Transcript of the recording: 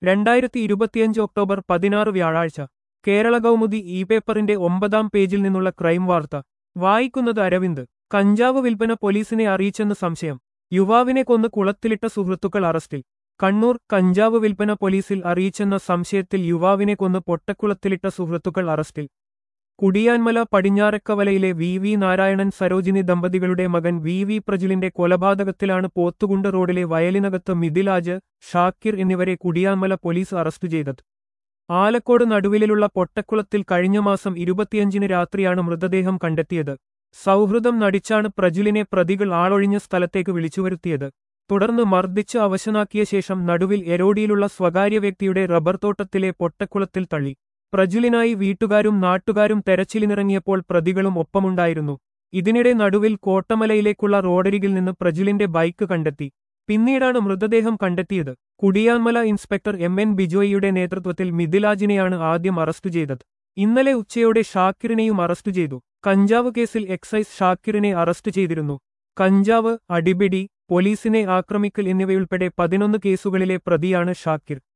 രണ്ടായിരത്തി ഇരുപത്തിയഞ്ച് ഒക്ടോബർ പതിനാറ് വ്യാഴാഴ്ച കേരള കൗമുദി ഇ പേപ്പറിന്റെ ഒമ്പതാം പേജിൽ നിന്നുള്ള ക്രൈം വാർത്ത വായിക്കുന്നത് അരവിന്ദ് കഞ്ചാവ് വിൽപ്പന പോലീസിനെ അറിയിച്ചെന്ന് സംശയം യുവാവിനെ കൊന്ന് കുളത്തിലിട്ട സുഹൃത്തുക്കൾ അറസ്റ്റിൽ കണ്ണൂർ കഞ്ചാവ് വിൽപ്പന പോലീസിൽ അറിയിച്ചെന്ന സംശയത്തിൽ യുവാവിനെ കൊന്ന് പൊട്ടക്കുളത്തിലിട്ട സുഹൃത്തുക്കൾ അറസ്റ്റിൽ കുടിയാൻമല പടിഞ്ഞാറക്കവലയിലെ വി വി നാരായണൻ സരോജിനി ദമ്പതികളുടെ മകൻ വി വി പ്രജിലിന്റെ കൊലപാതകത്തിലാണ് പോത്തുകുണ്ട് റോഡിലെ വയലിനകത്ത് മിഥിലാജ് ഷാക്കിർ എന്നിവരെ കുടിയാൻമല പോലീസ് അറസ്റ്റ് ചെയ്തത് ആലക്കോട് നടുവിലുള്ള പൊട്ടക്കുളത്തിൽ കഴിഞ്ഞ മാസം ഇരുപത്തിയഞ്ചിന് രാത്രിയാണ് മൃതദേഹം കണ്ടെത്തിയത് സൗഹൃദം നടിച്ചാണ് പ്രജുലിനെ പ്രതികൾ ആളൊഴിഞ്ഞ സ്ഥലത്തേക്ക് വിളിച്ചുവരുത്തിയത് തുടർന്ന് മർദ്ദിച്ച് അവശനാക്കിയ ശേഷം നടുവിൽ എരോഡിയിലുള്ള സ്വകാര്യ വ്യക്തിയുടെ റബ്ബർ തോട്ടത്തിലെ പൊട്ടക്കുളത്തിൽ തള്ളി പ്രജുലിനായി വീട്ടുകാരും നാട്ടുകാരും തെരച്ചിലിനിറങ്ങിയപ്പോൾ പ്രതികളും ഒപ്പമുണ്ടായിരുന്നു ഇതിനിടെ നടുവിൽ കോട്ടമലയിലേക്കുള്ള റോഡരികിൽ നിന്ന് പ്രജുലിന്റെ ബൈക്ക് കണ്ടെത്തി പിന്നീടാണ് മൃതദേഹം കണ്ടെത്തിയത് കുടിയാൻമല ഇൻസ്പെക്ടർ എം എൻ ബിജോയിയുടെ നേതൃത്വത്തിൽ മിഥിലാജിനെയാണ് ആദ്യം അറസ്റ്റ് ചെയ്തത് ഇന്നലെ ഉച്ചയോടെ ഷാക്കിറിനെയും അറസ്റ്റ് ചെയ്തു കഞ്ചാവ് കേസിൽ എക്സൈസ് ഷാക്കിറിനെ അറസ്റ്റ് ചെയ്തിരുന്നു കഞ്ചാവ് അടിപിടി പോലീസിനെ ആക്രമിക്കൽ എന്നിവയുൾപ്പെടെ പതിനൊന്ന് കേസുകളിലെ പ്രതിയാണ് ഷാക്കിർ